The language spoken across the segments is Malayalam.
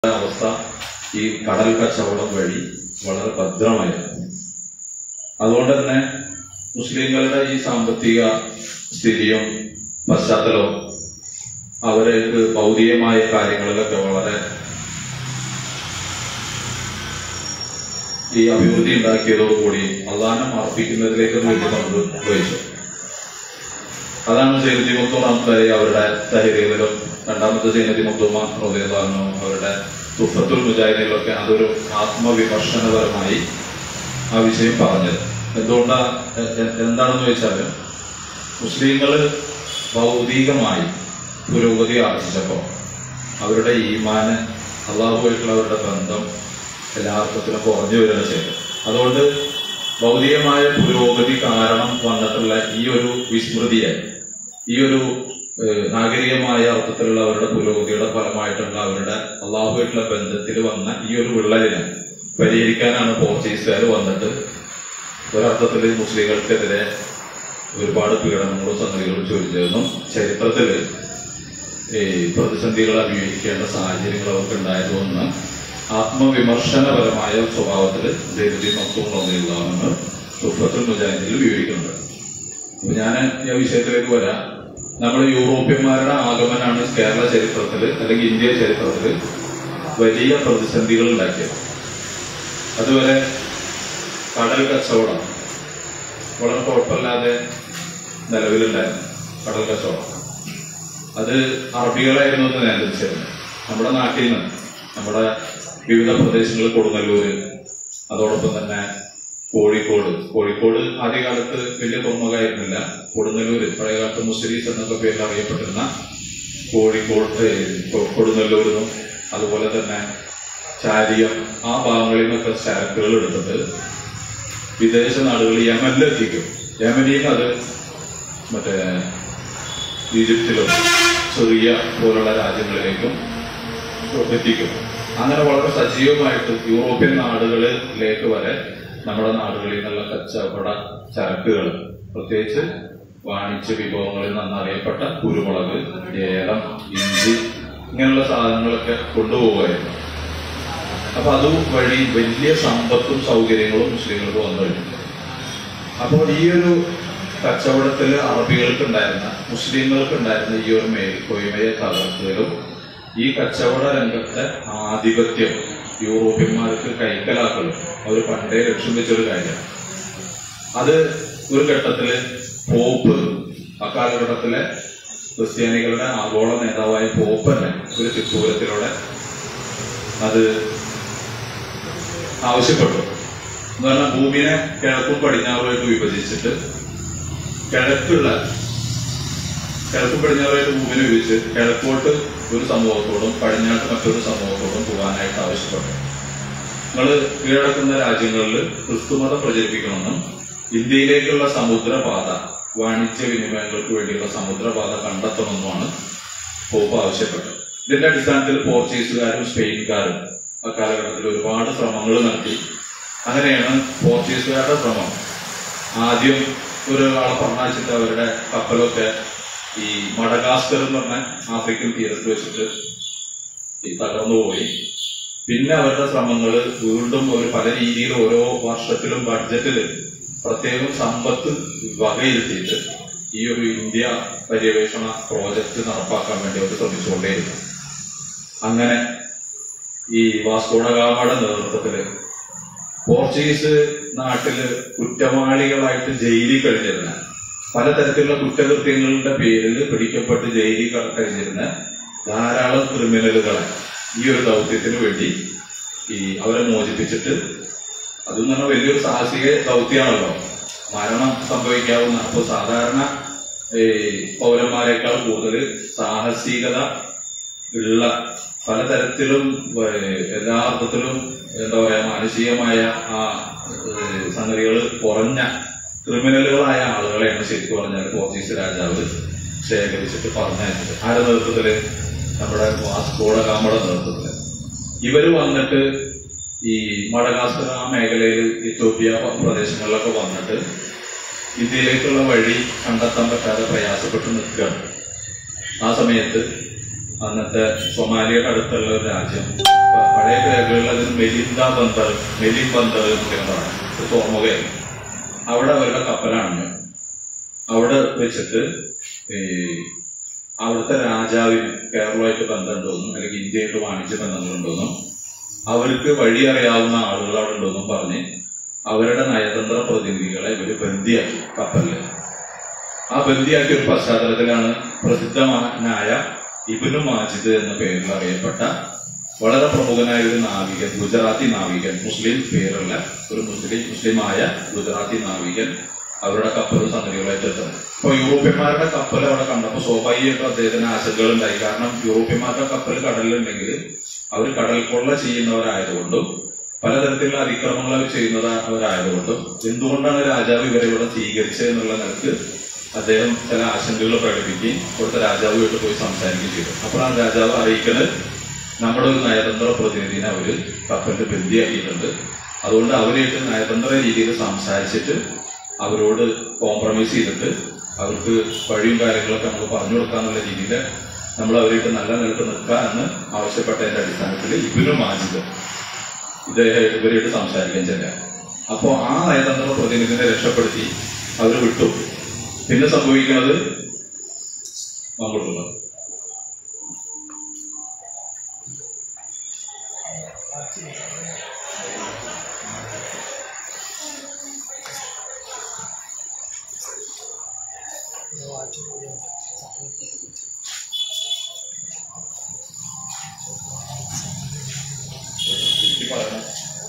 അവസ്ഥ ഈ കടൽ കച്ചവടം വഴി വളരെ ഭദ്രമായിരുന്നു അതുകൊണ്ട് തന്നെ മുസ്ലിങ്ങളുടെ ഈ സാമ്പത്തിക സ്ഥിതിയും പശ്ചാത്തലവും അവർക്ക് ഭൗതികമായ കാര്യങ്ങളിലൊക്കെ വളരെ ഈ അഭിവൃദ്ധി ഉണ്ടാക്കിയതോടുകൂടി അള്ളാഹനം അർപ്പിക്കുന്നതിലേക്ക് വേണ്ടി നമ്മൾ വഹിച്ചു അതാണ് സൈനതി മുത്തോമാമത്തായി അവരുടെ തഹരീറിലും രണ്ടാമത്തെ സൈനതി മുത്തോമ ഹൃദയതാനും അവരുടെ തുഫത്തുൽ മുജാഹിദിലൊക്കെ അതൊരു ആത്മവിമർശനപരമായി ആ വിഷയം പറഞ്ഞത് എന്തുകൊണ്ടാ എ- എ- എന്താണെന്ന് വെച്ചാല് മുസ്ലിങ്ങള് ഭൗതികമായി പുരോഗതി ആർജിച്ചപ്പോ അവരുടെ ഈമാന് അള്ളാഹുമായിട്ടുള്ള അവരുടെ ബന്ധം എല്ലാ അർത്ഥത്തിലും കുറഞ്ഞു വരികയാണ് ചെയ്തത് അതുകൊണ്ട് ഭൗതികമായ പുരോഗതി കാരണം വന്നിട്ടുള്ള ഈ ഒരു വിസ്മൃതിയെ ഈ ഒരു ഏഹ്, നാഗരികമായ അർത്ഥത്തിലുള്ള അവരുടെ പുരോഗതിയുടെ ഫലമായിട്ടുള്ള അവരുടെ അള്ളാഹുമായിട്ടുള്ള ബന്ധത്തിൽ വന്ന ഈ ഒരു വിള്ളലിനെ പരിഹരിക്കാനാണ് പോർച്ചുഗീസുകാർ വന്നിട്ട് ഒരർത്ഥത്തിൽ മുസ്ലിങ്ങൾക്കെതിരെ ഒരുപാട് പീഡനങ്ങളും സംഗതികളും ചൊരിഞ്ഞതെന്നും ചരിത്രത്തില് ഈ പ്രതിസന്ധികൾ അഭിമുഖീകരിക്കേണ്ട സാഹചര്യങ്ങൾ അവർക്ക് ഉണ്ടായതുമെന്ന് ആത്മവിമർശനപരമായ സ്വഭാവത്തിൽ ദേവതി മക്കളുള്ളതെന്ന് സുഫത്തുൽ മുജാഹിദിൽ വിവരിക്കുന്നുണ്ട് അപ്പൊ ഞാൻ ഈ വിഷയത്തിലേക്ക് വരാം നമ്മൾ യൂറോപ്യന്മാരുടെ ആഗമനാണ് കേരള ചരിത്രത്തിൽ അല്ലെങ്കിൽ ഇന്ത്യ ചരിത്രത്തിൽ വലിയ പ്രതിസന്ധികൾ ഉണ്ടാക്കിയത് അതുവരെ കടൽ കച്ചവടം വളരെ കുഴപ്പമില്ലാതെ നിലവിലുണ്ടായിരുന്നു കടൽ കച്ചവടം അത് അറബികളായിരുന്നു എന്ന് നിയന്ത്രിച്ചിരുന്നത് നമ്മുടെ നാട്ടിൽ നിന്ന് നമ്മുടെ വിവിധ പ്രദേശങ്ങളിൽ കൊടുങ്ങല്ലൂര് അതോടൊപ്പം തന്നെ കോഴിക്കോട് കോഴിക്കോട് ആദ്യകാലത്ത് വലിയ തുറമുഖമായിരുന്നില്ല കൊടുങ്ങല്ലൂര് പഴയകാലത്ത് മുസ്ലിസ് എന്നൊക്കെ പേരിൽ അറിയപ്പെട്ടിരുന്ന കോഴിക്കോട് കൊ- കൊടുങ്ങല്ലൂരിനും അതുപോലെ തന്നെ ചാരിയം ആ ഭാഗങ്ങളിൽ നിന്നൊക്കെ ചരക്കുകൾ എടുത്തിട്ട് വിദേശ നാടുകളിൽ യമനിലെത്തിക്കും യമനിൽ നിന്ന് അത് മറ്റേ ഈജിപ്തിലും സിറിയ പോലുള്ള രാജ്യങ്ങളിലേക്കും എത്തിക്കും അങ്ങനെ വളരെ സജീവമായിട്ട് യൂറോപ്യൻ നാടുകളിലേക്ക് വരെ നമ്മുടെ നാടുകളിൽ നിന്നുള്ള കച്ചവട ചരക്കുകൾ പ്രത്യേകിച്ച് വാണിജ്യ വിഭവങ്ങളിൽ നന്നറിയപ്പെട്ട കുരുമുളക് ഏലം ഇഞ്ചി ഇങ്ങനെയുള്ള സാധനങ്ങളൊക്കെ കൊണ്ടുപോകുമായിരുന്നു അപ്പൊ അത് വഴി വലിയ സമ്പത്തും സൗകര്യങ്ങളും മുസ്ലിങ്ങൾക്ക് വന്നു കഴിഞ്ഞു അപ്പോൾ ഈ ഒരു കച്ചവടത്തിൽ അറബികൾക്ക് ഉണ്ടായിരുന്ന മുസ്ലിങ്ങൾക്ക് ഉണ്ടായിരുന്ന ഈ ഒരു മേൽക്കോയ്മയെ തകർക്കലും ഈ കച്ചവട രംഗത്തെ ആധിപത്യം യൂറോപ്യന്മാർക്ക് കൈക്കലാക്കലും അവർ പണ്ടേ ലക്ഷ്യം വെച്ചൊരു കാര്യമാണ് അത് ഒരു ഘട്ടത്തില് പോപ്പ് അക്കാലഘട്ടത്തിലെ ക്രിസ്ത്യാനികളുടെ ആഗോള നേതാവായ പോപ്പ് തന്നെ ഒരു ചിത്തൂരത്തിലൂടെ അത് ആവശ്യപ്പെട്ടു എന്ന് പറഞ്ഞാൽ ഭൂമിയെ കിഴക്കും പടിഞ്ഞാറുമായിട്ട് വിഭജിച്ചിട്ട് കിഴക്കുള്ള കിഴക്കും പടിഞ്ഞാറുമായിട്ട് ഭൂമിനെ വിഭജിച്ച് കിഴക്കോട്ട് ഒരു സമൂഹത്തോടും പടിഞ്ഞാട്ട് മറ്റൊരു സമൂഹത്തോടും പോകാനായിട്ട് ആവശ്യപ്പെട്ടു നിങ്ങൾ കീഴടക്കുന്ന രാജ്യങ്ങളിൽ ക്രിസ്തുമതം പ്രചരിപ്പിക്കണമെന്നും ഇന്ത്യയിലേക്കുള്ള സമുദ്രപാത വാണിജ്യ വിനിമയങ്ങൾക്ക് വേണ്ടിയുള്ള സമുദ്രപാത കണ്ടെത്തണമെന്നുമാണ് പോപ്പ് ആവശ്യപ്പെട്ടത് ഇതിന്റെ അടിസ്ഥാനത്തിൽ പോർച്ചുഗീസുകാരും സ്പെയിൻകാരും അക്കാലഘട്ടത്തിൽ ഒരുപാട് ശ്രമങ്ങൾ നടത്തി അങ്ങനെയാണ് പോർച്ചുഗീസുകാരുടെ ശ്രമം ആദ്യം ഒരാളെ പറഞ്ഞയച്ചിട്ട് അവരുടെ കപ്പലൊക്കെ ഈ മഡഗാസ്കർ എന്ന് പറഞ്ഞ ആഫ്രിക്കൻ തീരത്ത് വെച്ചിട്ട് ഈ തകർന്നുപോയി പിന്നെ അവരുടെ ശ്രമങ്ങൾ വീണ്ടും ഒരു പല രീതിയിൽ ഓരോ വർഷത്തിലും ബഡ്ജറ്റില് പ്രത്യേകം സമ്പത്ത് വകയിരുത്തിയിട്ട് ഈ ഒരു ഇന്ത്യ പര്യവേഷണ പ്രോജക്റ്റ് നടപ്പാക്കാൻ വേണ്ടി അവർ ശ്രമിച്ചുകൊണ്ടേയിരുന്നു അങ്ങനെ ഈ വാസ്കോഡഗാമയുടെ നേതൃത്വത്തില് പോർച്ചുഗീസ് നാട്ടില് കുറ്റവാളികളായിട്ട് ജയിലിൽ കഴിഞ്ഞിരുന്ന പലതരത്തിലുള്ള കുറ്റകൃത്യങ്ങളുടെ പേരിൽ പിടിക്കപ്പെട്ട് ജയിലിൽ ക- കഴിഞ്ഞിരുന്ന ധാരാളം ക്രിമിനലുകളെ ഈ ഒരു ദൗത്യത്തിന് വേണ്ടി ഈ അവരെ മോചിപ്പിച്ചിട്ട് അതെന്ന് പറഞ്ഞാൽ വലിയൊരു സാഹസിക ദൗത്യമാണല്ലോ മരണം സംഭവിക്കാവുന്ന അപ്പൊ സാധാരണ ഈ പൗരന്മാരെക്കാൾ കൂടുതൽ സാഹസികത ഉള്ള പലതരത്തിലും ഏഹ്, എല്ലാ അർത്ഥത്തിലും എന്താ പറയാ മാനുഷികമായ ആ സംഗതികൾ കുറഞ്ഞ ക്രിമിനലുകളായ ആളുകളെയാണ് ശരിക്കും പറഞ്ഞാൽ പോർച്ചുഗീസ് രാജാവ് ശേഖരിച്ചിട്ട് പറഞ്ഞയച്ചത് ആരുടെ നേതൃത്വത്തില് നമ്മുടെ വാസ്കോഡഗാമയുടെ നേതൃത്വത്തില് ഇവര് വന്നിട്ട് ഈ മഡഗാസ്കർ ആ മേഖലയിൽ ഇത്തോപ്യ പ്രദേശങ്ങളിലൊക്കെ വന്നിട്ട് ഇന്ത്യയിലേക്കുള്ള വഴി കണ്ടെത്താൻ പറ്റാതെ പ്രയാസപ്പെട്ട് നിൽക്കുകയാണ് ആ സമയത്ത് അന്നത്തെ സൊമാലിയുടെ അടുത്തുള്ള ഒരു രാജ്യം പ- പഴയ രേഖകളിൽ അതിന് മെലിന്ദ ബന്ദർ മെലിൻ ബന്ദർ എന്നൊക്കെയാണ് പറയുന്നത് തുറമുഖയാണ് അവിടെ അവരുടെ കപ്പലാണ് അവിടെ വെച്ചിട്ട് ഈ അവിടുത്തെ രാജാവിന് കേരളമായിട്ട് ബന്ധമുണ്ടോന്നും അല്ലെങ്കിൽ ഇന്ത്യയായിട്ട് വാണിജ്യ ബന്ധങ്ങളുണ്ടോന്നും അവർക്ക് വഴി അറിയാവുന്ന ആളുകൾ അവിടെ ഉണ്ടോന്നും പറഞ്ഞ് അവരുടെ നയതന്ത്ര പ്രതിനിധികളെ ഇവര് ബന്ദിയാക്കി കപ്പലില് ആ ബന്ദിയാക്കിയ ഒരു പശ്ചാത്തലത്തിലാണ് പ്രസിദ്ധനായ ഇബിനു മാജിദ് എന്ന പേരിൽ അറിയപ്പെട്ട വളരെ പ്രമുഖനായ ഒരു നാവികൻ ഗുജറാത്തി നാവികൻ മുസ്ലിം പേരുള്ള ഒരു മുസ്ലിം മുസ്ലിമായ ഗുജറാത്തി നാവികൻ അവരുടെ കപ്പൽ സംഗതികളായിട്ട് എത്തുന്നത് അപ്പൊ യൂറോപ്യന്മാരുടെ കപ്പൽ അവിടെ കണ്ടപ്പോൾ സ്വാഭാവികമായിട്ടും അദ്ദേഹത്തിന് ആശങ്കകൾ ഉണ്ടായി കാരണം യൂറോപ്യന്മാരുടെ കപ്പൽ കടലിലുണ്ടെങ്കിൽ അവർ കടൽ കൊള്ള ചെയ്യുന്നവരായതുകൊണ്ടും പലതരത്തിലുള്ള അതിക്രമങ്ങൾ അവർ ചെയ്യുന്നവരായതുകൊണ്ടും എന്തുകൊണ്ടാണ് രാജാവ് ഇവരെ ഇവിടെ സ്വീകരിച്ചത് എന്നുള്ള നിലക്ക് അദ്ദേഹം ചില ആശങ്കകൾ പ്രകടിപ്പിക്കുകയും ഇവിടുത്തെ രാജാവുമായിട്ട് പോയി സംസാരിക്കുകയും ചെയ്തു അപ്പോഴാണ് രാജാവ് അറിയിക്കുന്നത് നമ്മുടെ ഒരു നയതന്ത്ര പ്രതിനിധിനെ അവര് കപ്പലിന്റെ ബന്ദിയാക്കിയിട്ടുണ്ട് അതുകൊണ്ട് അവരായിട്ട് നയതന്ത്ര രീതിയിൽ സംസാരിച്ചിട്ട് അവരോട് കോംപ്രമൈസ് ചെയ്തിട്ട് അവർക്ക് വഴിയും കാര്യങ്ങളൊക്കെ നമുക്ക് പറഞ്ഞു കൊടുക്കാന്നുള്ള രീതിയിൽ നമ്മൾ അവരായിട്ട് നല്ല നിലക്ക് നിൽക്കുക എന്ന് ആവശ്യപ്പെട്ടതിന്റെ അടിസ്ഥാനത്തിൽ ഇവരും മാജിത് ഇദ്ദേഹം ഇവരായിട്ട് സംസാരിക്കാൻ ചെല്ലുക അപ്പോ ആ നയതന്ത്ര പ്രതിനിധിനെ രക്ഷപ്പെടുത്തി അവർ വിട്ടു പിന്നെ സംഭവിക്കുന്നത് മംഗളൂർ ചുരുക്കി പറയണം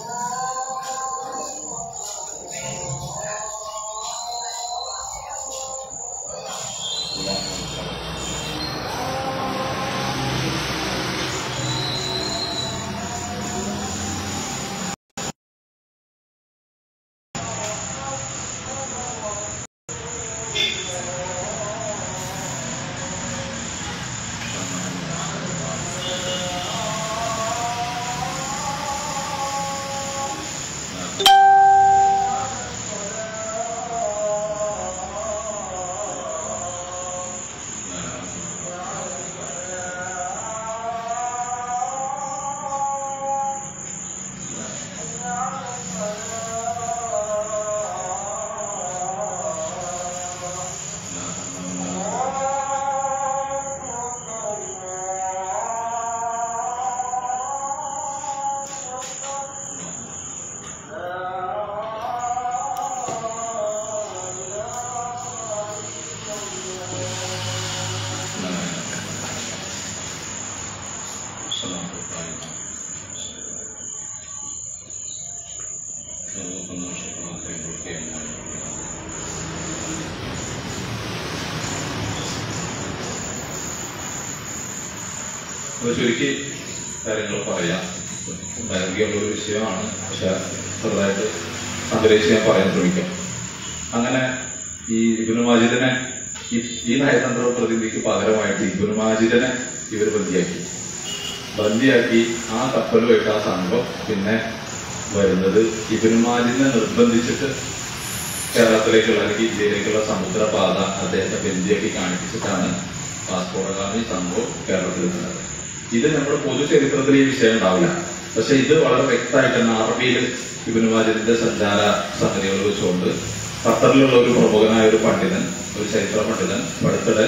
അപ്പൊ ചുരുക്കി കാര്യങ്ങൾ പറയാം ദൈർഘ്യമുള്ള ഒരു വിഷയമാണ് പക്ഷെ ചെറുതായിട്ട് സംഗ്രഹിച്ച് ഞാൻ പറയാൻ ശ്രമിക്കാം അങ്ങനെ ഈ ഇബിനു മാജിദിനെ ഈ- ഈ നയതന്ത്ര പ്രതിനിധിക്ക് പകരമായിട്ട് ഇബിനു മാജിദിനെ ഇവർ ബന്ദിയാക്കി ബന്ദിയാക്കി ആ കപ്പലുമായിട്ട് ആ സംഘം പിന്നെ വരുന്നത് ഇബിനു മാജിദിനെ നിർബന്ധിച്ചിട്ട് കേരളത്തിലേക്കുള്ള അല്ലെങ്കിൽ ഇന്ത്യയിലേക്കുള്ള സമുദ്രപാത അദ്ദേഹത്തെ ബന്ദിയാക്കി കാണിപ്പിച്ചിട്ടാണ് വാസ്കോഡഗാമി സംഭവം കേരളത്തിൽ നിന്നത് ഇത് നമ്മുടെ പൊതുചരിത്രത്തിൽ ഈ വിഷയം ഉണ്ടാവില്ല പക്ഷെ ഇത് വളരെ വ്യക്തമായിട്ട് തന്നെ അറബിയിൽ ഇബിനു മാജിദിന്റെ സഞ്ചാര സംഗതികൾ വെച്ചുകൊണ്ട് ഖത്തറിലുള്ള ഒരു പ്രമുഖനായ ഒരു പണ്ഡിതൻ ഒരു ചരിത്ര പണ്ഡിതൻ അടുത്തിടെ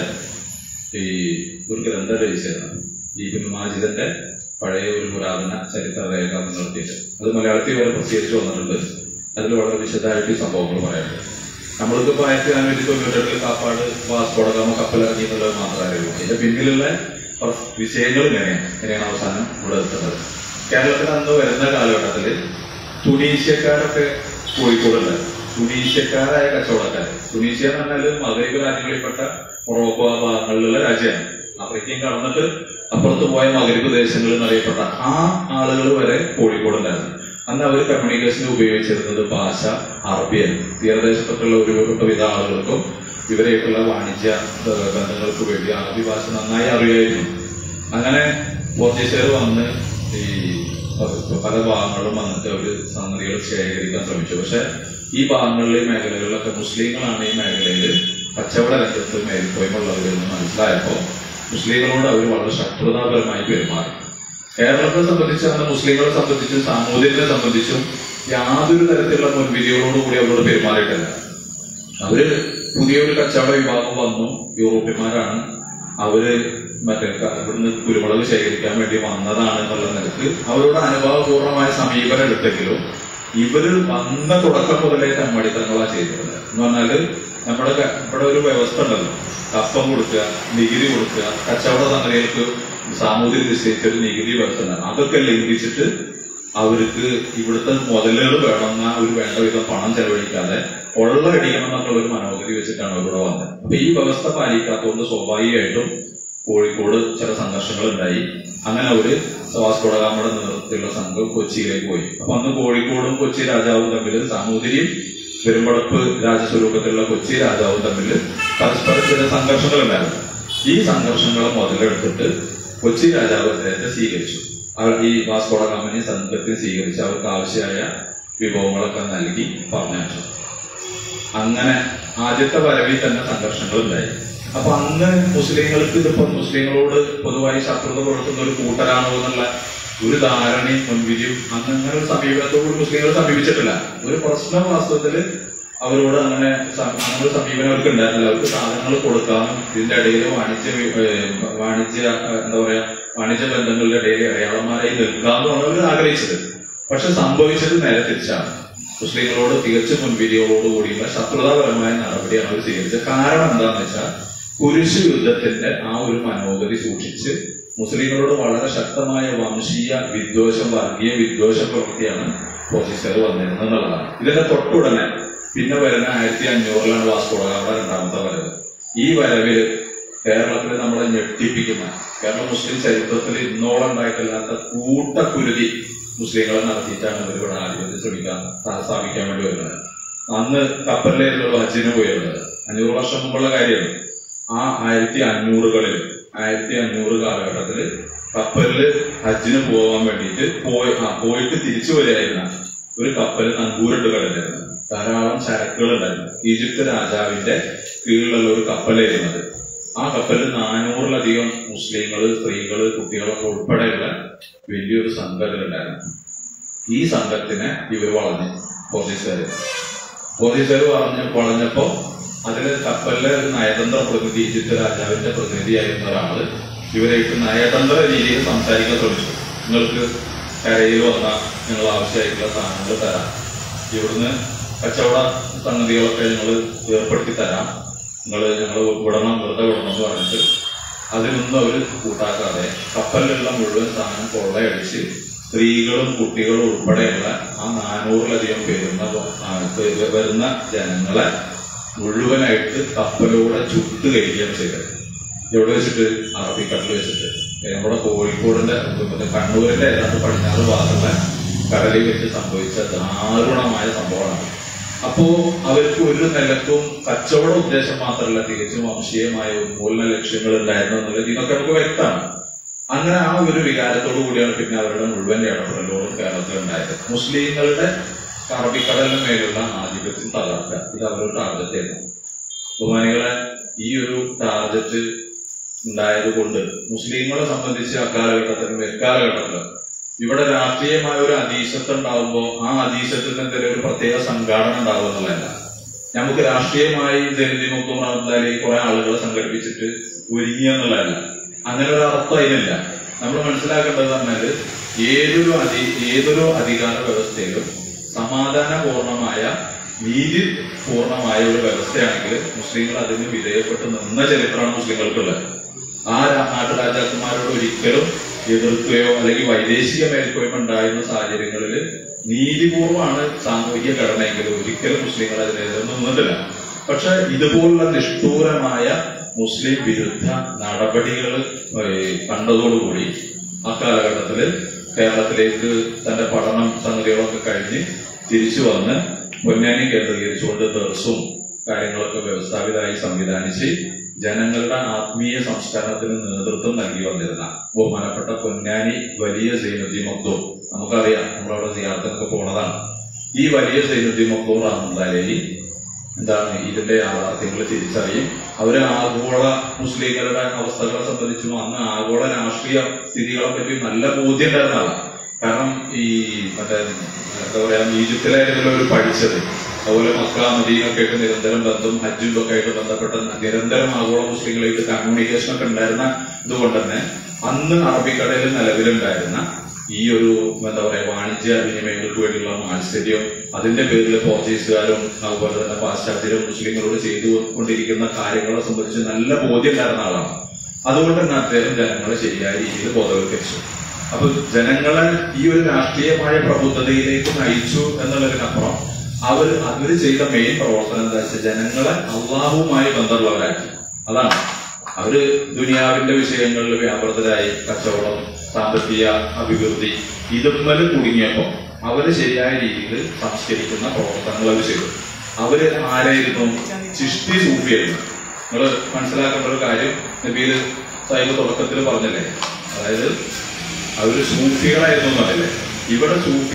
ഈ ഒരു ഗ്രന്ഥം രചിച്ചതാണ് ഈ ഇബിനു മാജിദിന്റെ പഴയ ഒരു പുരാതന ചരിത്ര രേഖ നിർത്തിയിട്ട് അത് മലയാളത്തിൽ വരെ പ്രസിദ്ധീകരിച്ചു വന്നിട്ടുണ്ട് അതിൽ വളരെ വിശദമായിട്ട് ഈ സംഭവങ്ങൾ പറയാനുണ്ട് നമ്മൾക്ക് ആയിരത്തി നാനൂറ്റി തൊണ്ണൂറ്റെട്ടിൽ കാപ്പാട് വാസ്കോടഗാമ കപ്പലിറങ്ങി എന്നുള്ളത് മാത്രമേ അറിയൂ അതിന്റെ പിന്നിലുള്ള പ്ര- വിഷയങ്ങൾ ഇങ്ങനെയാണ് ഇങ്ങനെയാണ് അവസാനം ഇവിടെ എത്തുന്നത് കേരളത്തിൽ അന്ന് വരുന്ന കാലഘട്ടത്തിൽ തുണീഷ്യക്കാരൊക്കെ കോഴിക്കോടുണ്ട് തുണീഷ്യക്കാരായ കച്ചവടക്കാർ തുണീഷ്യ എന്ന് പറഞ്ഞാൽ മകരബ് രാജ്യങ്ങളിൽപ്പെട്ട മൊറോക്കോ ആ ഭാഗങ്ങളിലുള്ള രാജ്യമാണ് ആഫ്രിക്കയും കടന്നിട്ട് അപ്പുറത്ത് പോയ മകരബ് ദേശങ്ങൾ എന്നറിയപ്പെട്ട ആ ആളുകൾ വരെ കോഴിക്കോടുണ്ടായിരുന്നു അന്ന് അവർ കമ്മ്യൂണിക്കേഷന് ഉപയോഗിച്ചിരുന്നത് ഭാഷ അറബിയാണ് തീരദേശത്തൊക്കെയുള്ള ഒരു വിധ ആളുകൾക്കും ഇവരെയൊക്കെയുള്ള വാണിജ്യ ഏഹ്, ബന്ധങ്ങൾക്ക് വേണ്ടി അറബി ഭാഷ നന്നായി അറിയായിരുന്നു അങ്ങനെ പോർച്ചുഗീസുകാർ വന്ന് ഈ പ- പല ഭാഗങ്ങളിലും വന്നിട്ട് അവര് സംഗതികൾ ശേഖരിക്കാൻ ശ്രമിച്ചു പക്ഷെ ഈ ഭാഗങ്ങളിലെ ഈ മേഖലകളിലൊക്കെ മുസ്ലിങ്ങളാണ് ഈ മേഖലയിൽ കച്ചവട രംഗത്ത് മേൽക്കോയ്മുള്ളവരെന്ന് മനസ്സിലായപ്പോ മുസ്ലിങ്ങളോട് അവർ വളരെ ശത്രുതാപരമായി പെരുമാറി കേരളത്തെ സംബന്ധിച്ച് അന്ന് മുസ്ലിങ്ങളെ സംബന്ധിച്ചും സാമൂതിരിനെ സംബന്ധിച്ചും യാതൊരു തരത്തിലുള്ള മുൻവിധികളോടുകൂടി അവരോട് പെരുമാറിയിട്ടില്ല അവര് പുതിയൊരു കച്ചവട വിഭാഗം വന്നു യൂറോപ്യന്മാരാണ് അവര് മറ്റേ ക- ഇവിടുന്ന് കുരുമുളക് ശേഖരിക്കാൻ വേണ്ടി വന്നതാണ് എന്നുള്ള നിലക്ക് അവരോട് അനുഭവപൂർണമായ സമീപനം എടുത്തെങ്കിലും ഇവര് വന്ന തുടക്കം മുതലേ തമ്മടിത്തങ്ങളാ ചെയ്തിരുന്നത് എന്ന് പറഞ്ഞാല് നമ്മുടെ ക- ഇവിടെ ഒരു വ്യവസ്ഥ ഉണ്ടല്ലോ കപ്പം കൊടുക്കുക നികുതി കൊടുക്കുക കച്ചവട സംഗതികൾക്ക് സാമൂതിരി നിശ്ചയിച്ച ഒരു നികുതി വ്യവസ്ഥ ഉണ്ടായിരുന്നു അതൊക്കെ ലംഘിച്ചിട്ട് അവർക്ക് ഇവിടുത്തെ മുതലുകൾ വേണമെന്ന ഒരു വേണ്ട വിധം പണം ചെലവഴിക്കാതെ ഉള്ള അടിക്കണം എന്നുള്ള ഒരു മനോഗതി വെച്ചിട്ടാണ് അവരിവിടെ വന്നത് അപ്പൊ ഈ വ്യവസ്ഥ പാലിക്കാത്തതുകൊണ്ട് സ്വാഭാവികമായിട്ടും കോഴിക്കോട് ചില സംഘർഷങ്ങൾ ഉണ്ടായി അങ്ങനെ അവര് വാസ്കോടഗാമയുടെ നേതൃത്വത്തിലുള്ള സംഘം കൊച്ചിയിലേക്ക് പോയി അപ്പൊ അന്ന് കോഴിക്കോടും കൊച്ചി രാജാവും തമ്മിൽ സാമൂതിരിയും പെരുമ്പടപ്പ് രാജസ്വരൂപത്തിലുള്ള കൊച്ചി രാജാവും തമ്മിൽ പരസ്പര ചില സംഘർഷങ്ങൾ ഉണ്ടായിരുന്നു ഈ സംഘർഷങ്ങളെ മുതലെടുത്തിട്ട് കൊച്ചി രാജാവ് അദ്ദേഹത്തെ സ്വീകരിച്ചു അവർ ഈ വാസ്കോടഗാമനെ സംഘത്തെ സ്വീകരിച്ച് അവർക്ക് ആവശ്യമായ വിഭവങ്ങളൊക്കെ നൽകി പറഞ്ഞയച്ചു അങ്ങനെ ആദ്യത്തെ വരവിൽ തന്നെ സംഘർഷങ്ങൾ ഉണ്ടായി അപ്പൊ അന്ന് മുസ്ലിങ്ങൾക്ക് ഇതിപ്പോ മുസ്ലിങ്ങളോട് പൊതുവായി ശത്രുത പുലർത്തുന്ന ഒരു കൂട്ടരാണോ എന്നുള്ള ഒരു ധാരണയും മുൻവിധിയും അന്ന് അങ്ങനെ ഒരു സമീപനത്തോട് മുസ്ലിങ്ങൾ സമീപിച്ചിട്ടില്ല ഒരു പ്രശ്നം വാസ്തവത്തില് അവരോട് അങ്ങനെ സ- അങ്ങനെ ഒരു സമീപനം അവർക്ക് ഉണ്ടായിരുന്നില്ല അവർക്ക് സാധനങ്ങൾ കൊടുക്കാനും ഇതിന്റെ ഇടയിൽ വാണിജ്യ വി- ഏഹ് വാണിജ്യ ഏഹ് എന്താ പറയാ വാണിജ്യ ബന്ധങ്ങളുടെ ഇടയിൽ അടയാളന്മാരായി നിൽക്കാമെന്നാണ് അവർ ആഗ്രഹിച്ചത് പക്ഷെ സംഭവിച്ചത് നേരെ തിരിച്ചാണ് മുസ്ലിങ്ങളോട് തികച്ചും മുൻവിധിയോടുകൂടിയുള്ള ശത്രുതാപരമായ നടപടിയാണ് അവർ സ്വീകരിച്ചത് കാരണം എന്താണെന്ന് വെച്ചാൽ കുരിശു യുദ്ധത്തിന്റെ ആ ഒരു മനോഗതി സൂക്ഷിച്ച് മുസ്ലിങ്ങളോട് വളരെ ശക്തമായ വംശീയ വിദ്വേഷം വർഗീയ വിദ്വേഷ പ്രവൃത്തിയാണ് പോർച്ചുഗീസുകാർ വന്നിരുന്നത് എന്നുള്ളതാണ് ഇതിന്റെ തൊട്ടുടനെ പിന്നെ വരുന്ന ആയിരത്തി അഞ്ഞൂറിലാണ് വാസ്കോടഗാമയുടെ രണ്ടാമത്തെ വരവ് ഈ വരവില് കേരളത്തിൽ നമ്മളെ ഞെട്ടിപ്പിക്കുന്ന കേരള മുസ്ലിം ചരിത്രത്തിൽ ഇന്നോളം ഉണ്ടായിട്ടില്ലാത്ത കൂട്ടക്കുരുതി മുസ്ലിങ്ങളെ നടത്തിയിട്ടാണ് ഇവർ ഇവിടെ ആധിപത്യം ശ്രമിക്കാൻ സ്ഥാ- സ്ഥാപിക്കാൻ വേണ്ടി വരുന്നത് അന്ന് കപ്പലിലായിരുന്നു ഹജ്ജിന് പോയിരുന്നത് അഞ്ഞൂറ് വർഷം മുമ്പുള്ള കാര്യമാണ് ആ ആയിരത്തി അഞ്ഞൂറുകളിൽ ആയിരത്തി അഞ്ഞൂറ് കാലഘട്ടത്തില് കപ്പലില് ഹജ്ജിന് പോകാൻ വേണ്ടിയിട്ട് പോയി ആ പോയിട്ട് തിരിച്ചു വരികയായിരുന്ന ഒരു കപ്പൽ നങ്കൂരിട്ട് കിടന്നിരുന്നു ധാരാളം ചരക്കുകൾ ഉണ്ടായിരുന്നു ഈജിപ്ത് രാജാവിന്റെ കീഴിലുള്ള ഒരു കപ്പലായിരുന്നത് ആ കപ്പലിൽ നാനൂറിലധികം മുസ്ലിങ്ങള് സ്ത്രീകള് കുട്ടികളൊക്കെ ഉൾപ്പെടെയുള്ള വലിയൊരു സംഘം അതിലുണ്ടായിരുന്നു ഈ സംഘത്തിനെ ഇവർ വളഞ്ഞു പോലീസുകാര് പോലീസുകാർ വളഞ്ഞ വളഞ്ഞപ്പോ അതില് കപ്പലിലെ ഒരു നയതന്ത്ര പ്രതിനിധി ഈജിപ്ത് രാജാവിന്റെ പ്രതിനിധിയായിരുന്ന ഒരാള് ഇവരായിട്ട് നയതന്ത്ര രീതിയിൽ സംസാരിക്കാൻ ശ്രമിച്ചു നിങ്ങൾക്ക് കരയിൽ വന്ന നിങ്ങൾ ആവശ്യമായിട്ടുള്ള സാധനങ്ങൾ തരാം ഇവിടുന്ന് കച്ചവട സംഗതികളൊക്കെ ഞങ്ങൾ ഏർപ്പെടുത്തി തരാം നിങ്ങൾ ഞങ്ങൾ വിടണം വെറുതെ വിടണം എന്ന് പറഞ്ഞിട്ട് അതിനൊന്നും അവർ കൂട്ടാക്കാതെ കപ്പലിലുള്ള മുഴുവൻ സാധനം കൊള്ളയടിച്ച് സ്ത്രീകളും കുട്ടികളും ഉൾപ്പെടെയുള്ള ആ നാനൂറിലധികം പേരുന്ന ആ, പേ- വരുന്ന ജനങ്ങളെ മുഴുവനായിട്ട് കപ്പലൂടെ ചുട്ട് കഴിക്കുകയാണ് ചെയ്തത് എവിടെ വെച്ചിട്ട് അറബിക്കടലിൽ വെച്ചിട്ട് ഏ, നമ്മുടെ കോഴിക്കോടിന്റെ മറ്റേ കണ്ണൂരിന്റെ ഏതാണ്ട് പടിഞ്ഞാറ് ഭാഗത്തുള്ള കടലിൽ വെച്ച് സംഭവിച്ച ദാരുണമായ സംഭവമാണ് അപ്പോ അവർക്ക് ഒരു നിലക്കും കച്ചവട ഉദ്ദേശം മാത്രമല്ല തികച്ചും വംശീയമായ ഉന്മൂലന ലക്ഷ്യങ്ങൾ ഉണ്ടായിരുന്നു എന്നുള്ളത് ഇതൊക്കെ നമുക്ക് വ്യക്തമാണ് അങ്ങനെ ആ ഒരു വികാരത്തോടു കൂടിയാണ് പിന്നെ അവരുടെ മുഴുവൻ ഇടപെടലോടും കേരളത്തിൽ ഉണ്ടായത് മുസ്ലിങ്ങളുടെ അറബിക്കടലിന് മേലുള്ള ആധിപത്യം തകർക്കുക ഇത് അവരുടെ ടാർഗറ്റ് ആയിരുന്നു ബഹുമാനികളെ ഈ ഒരു ടാർഗറ്റ് ഉണ്ടായത് കൊണ്ട് മുസ്ലിങ്ങളെ സംബന്ധിച്ച് അക്കാലഘട്ടത്തിലും എക്കാലഘട്ടത്തിലും ഇവിടെ രാഷ്ട്രീയമായ ഒരു അതീശത്വം ഉണ്ടാവുമ്പോൾ ആ അതീശത്തിന് എന്തെങ്കിലും ഒരു പ്രത്യേക സംഘാടനം ഉണ്ടാവും എന്നുള്ളതല്ല നമുക്ക് രാഷ്ട്രീയമായി ജനതിമുക്തം നടന്നാലേ കുറെ ആളുകളെ സംഘടിപ്പിച്ചിട്ട് ഒരുങ്ങി എന്നുള്ളതല്ല അങ്ങനെ ഒരു അർത്ഥം അതിനില്ല നമ്മൾ മനസ്സിലാക്കേണ്ടത് പറഞ്ഞാല് ഏതൊരു അധി ഏതൊരു അധികാര വ്യവസ്ഥയിലും സമാധാനപൂർണമായ നീതി പൂർണമായ ഒരു വ്യവസ്ഥയാണെങ്കിൽ മുസ്ലിങ്ങൾ അതിന് വിധേയപ്പെട്ട് നിന്ന ചരിത്രമാണ് മുസ്ലിങ്ങൾക്കുള്ളത് ആ രാ- നാട്ടുരാജാക്കന്മാരോട് ഒരിക്കലും എതിർക്കുകയോ അല്ലെങ്കിൽ വൈദേശിക മേൽക്കോയ്മ ഉണ്ടായിരുന്ന സാഹചര്യങ്ങളിൽ നീതിപൂർവമാണ് സാമൂഹിക ഘടനയെങ്കിൽ ഒരിക്കലും മുസ്ലിങ്ങൾ അതിനെതിരെ നിന്നിട്ടില്ല പക്ഷെ ഇതുപോലുള്ള നിഷ്ഠൂരമായ മുസ്ലിം വിരുദ്ധ നടപടികൾ കണ്ടതോടുകൂടി ആ കാലഘട്ടത്തില് കേരളത്തിലേക്ക് തന്റെ പഠനം സംഗതികളൊക്കെ കഴിഞ്ഞ് തിരിച്ചു വന്ന് പൊന്നാനി കേന്ദ്രീകരിച്ചുകൊണ്ട് ദർസും കാര്യങ്ങളൊക്കെ വ്യവസ്ഥാപിതമായി സംവിധാനിച്ച് ജനങ്ങളുടെ ആത്മീയ സംസ്കരണത്തിന് നേതൃത്വം നൽകി വന്നിരുന്ന ബഹുമാനപ്പെട്ട പൊന്നാനി വലിയ സൈനുദ്ദീൻ മക്തൂർ നമുക്കറിയാം നമ്മളവിടെ സിയാർത്തൊക്കെ പോണതാണ് ഈ വലിയ സൈനുദ്ദീൻ മക്തൂർ റഹ്മദാലി എന്താണ് ഇതിന്റെ യാഥാർത്ഥ്യങ്ങൾ തിരിച്ചറിയും അവര് ആഗോള മുസ്ലിങ്ങളുടെ അവസ്ഥകളെ സംബന്ധിച്ചും അന്ന് ആഗോള രാഷ്ട്രീയ സ്ഥിതികളെ പറ്റി നല്ല ബോധ്യം ഉണ്ടായിരുന്ന ആളാണ് കാരണം ഈ മറ്റേ എന്താ പറയാ ഈജിപ്തിലായിരുന്നല്ലോ അവർ പഠിച്ചത് അതുപോലെ മക്ക മദീനൊക്കെ ആയിട്ട് നിരന്തരം ബന്ധം ഹജ്ജും ഒക്കെ ആയിട്ട് ബന്ധപ്പെട്ട നിരന്തരം ആഗോള മുസ്ലിങ്ങളായിട്ട് കമ്മ്യൂണിക്കേഷൻ ഒക്കെ ഉണ്ടായിരുന്ന ഇതുകൊണ്ട് തന്നെ അന്ന് അറബിക്കടലിൽ നിലവിലുണ്ടായിരുന്ന ഈ ഒരു എന്താ പറയാ വാണിജ്യ വിനിമയങ്ങൾക്ക് വേണ്ടിയുള്ള മാത്സര്യം അതിന്റെ പേരിൽ പോർച്ചുഗീസുകാരും അതുപോലെ തന്നെ പാശ്ചാത്യരും മുസ്ലിങ്ങളോട് ചെയ്തുകൊണ്ടിരിക്കുന്ന കാര്യങ്ങളെ സംബന്ധിച്ച് നല്ല ബോധ്യം ഉണ്ടായിരുന്ന ആളാണ് അതുകൊണ്ട് തന്നെ അദ്ദേഹം ജനങ്ങളെ ശരിയായ രീതിയിൽ ബോധവൽക്കരിച്ചു അപ്പൊ ജനങ്ങളെ ഈ ഒരു രാഷ്ട്രീയമായ പ്രബുദ്ധതയിലേക്ക് നയിച്ചു എന്നുള്ളതിനപ്പുറം അവർ അവര് ചെയ്ത മെയിൻ പ്രവർത്തനം എന്താ വെച്ചാൽ ജനങ്ങളെ അള്ളാഹുവുമായി ബന്ധമുള്ളവരാക്കി അതാണ് അവര് ദുനിയാവിന്റെ വിഷയങ്ങളിൽ വ്യാപൃതരായി കച്ചവടം സാമ്പത്തിക അഭിവൃദ്ധി ഇതുമ്മൽ കുടുങ്ങിയപ്പോ അവര് ശരിയായ രീതിയിൽ സംസ്കരിക്കുന്ന പ്രവർത്തനങ്ങൾ അവർ ചെയ്തു അവര് ആരായിരുന്നു ചിഷ്ടി സൂഫിയായിരുന്നു നിങ്ങൾ മനസ്സിലാക്കേണ്ട ഒരു കാര്യം നബീല് സാഹിബ് തുടക്കത്തിൽ പറഞ്ഞല്ലേ അതായത് അവര് സൂഫികളായിരുന്നു എന്നല്ലേ ഇവിടെ സൂഫി